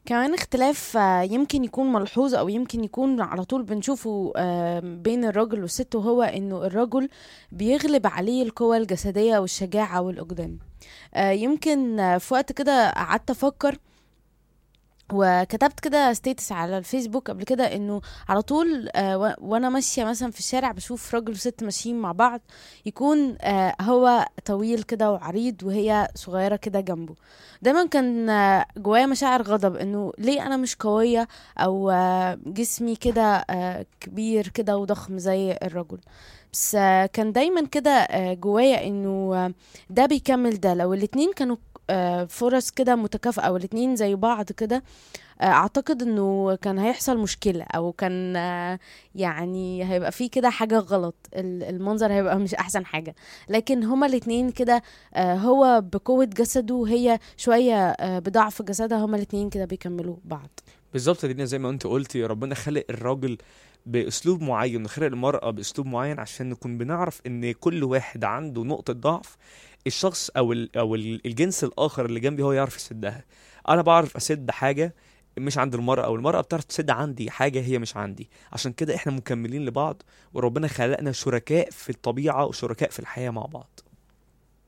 كمان اختلاف آه، يمكن يكون ملحوظ او يمكن يكون على طول بنشوفه آه، بين الرجل والست وهو انه الرجل بيغلب عليه القوة الجسدية والشجاعة والأقدام آه، يمكن آه، في وقت كده قعدت افكر وكتبت كده ستيتس على الفيسبوك قبل كده انه على طول آه و- وانا ماشيه مثلا في الشارع بشوف راجل وست ماشيين مع بعض يكون آه هو طويل كده وعريض وهي صغيره كده جنبه دايما كان آه جوايا مشاعر غضب انه ليه انا مش قويه او آه جسمي كده آه كبير كده وضخم زي الرجل بس آه كان دايما كده آه جوايا انه آه ده بيكمل ده لو الاتنين كانوا آه، فرص كده متكافئة والاتنين زي بعض كده آه، اعتقد انه كان هيحصل مشكلة او كان آه، يعني هيبقى فيه كده حاجة غلط ال- المنظر هيبقى مش احسن حاجة لكن هما الاتنين كده آه، هو بقوة جسده وهي شوية آه، بضعف جسدها هما الاتنين كده بيكملوا بعض بالظبط يا دينا زي ما انت قلتي ربنا خلق الراجل باسلوب معين وخلق المرأة باسلوب معين عشان نكون بنعرف ان كل واحد عنده نقطة ضعف الشخص او ال او ال- الجنس الاخر اللي جنبي هو يعرف يسدها انا بعرف اسد حاجة مش عند المرأة والمرأة بتعرف تسد عندي حاجة هي مش عندي عشان كده احنا مكملين لبعض وربنا خلقنا شركاء في الطبيعة وشركاء في الحياة مع بعض